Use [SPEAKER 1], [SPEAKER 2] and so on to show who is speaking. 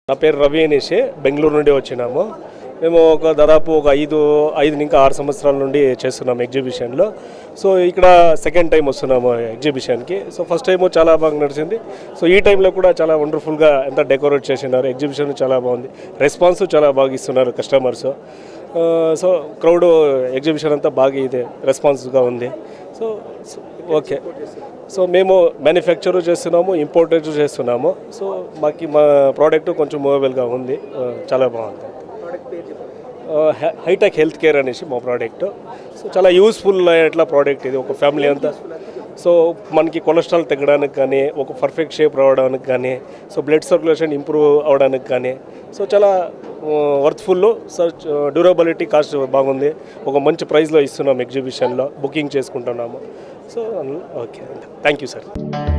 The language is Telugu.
[SPEAKER 1] నా పేరు రవి అనేసి బెంగళూరు నుండి వచ్చినాము మేము ఒక దాదాపు ఒక ఐదు ఐదు ఇంకా ఆరు సంవత్సరాల నుండి చేస్తున్నాము ఎగ్జిబిషన్లో సో ఇక్కడ సెకండ్ టైం వస్తున్నాము ఎగ్జిబిషన్కి సో ఫస్ట్ టైం చాలా బాగా నడిచింది సో ఈ టైంలో కూడా చాలా వండర్ఫుల్గా ఎంత డెకరేట్ చేసినారు ఎగ్జిబిషన్ చాలా బాగుంది రెస్పాన్స్ చాలా బాగా ఇస్తున్నారు కస్టమర్స్ సో క్రౌడ్ ఎగ్జిబిషన్ అంతా బాగా ఇది రెస్పాన్స్గా ఉంది సో సో ఓకే సో మేము మ్యానుఫ్యాక్చర్ చేస్తున్నాము ఇంపోర్టెడ్ చేస్తున్నాము సో మాకు మా ప్రోడక్ట్ కొంచెం మూవబుల్గా ఉంది ఆ, చాలా బాగుంది ఆ, హై- హైటెక్ హెల్త్ కేర్ అనేసి మా ప్రోడక్ట్ సో చాలా యూస్ఫుల్ అయ్యేట్లా ప్రోడక్ట్ ఇది ఒక ఫ్యామిలీ అంతా సో మనకి కొలెస్ట్రాల్ తగ్గడానికి కానీ ఒక పర్ఫెక్ట్ షేప్ రావడానికి కానీ సో బ్లడ్ సర్క్యులేషన్ ఇంప్రూవ్ అవడానికి కానీ సో చాలా వర్త్ఫుల్ సో డ్యూరబిలిటీ కాస్ట్ బాగుంది ఒక మంచి ప్రైస్లో ఇస్తున్నాం ఎగ్జిబిషన్లో బుకింగ్ చేసుకుంటున్నాము so okay thank you sir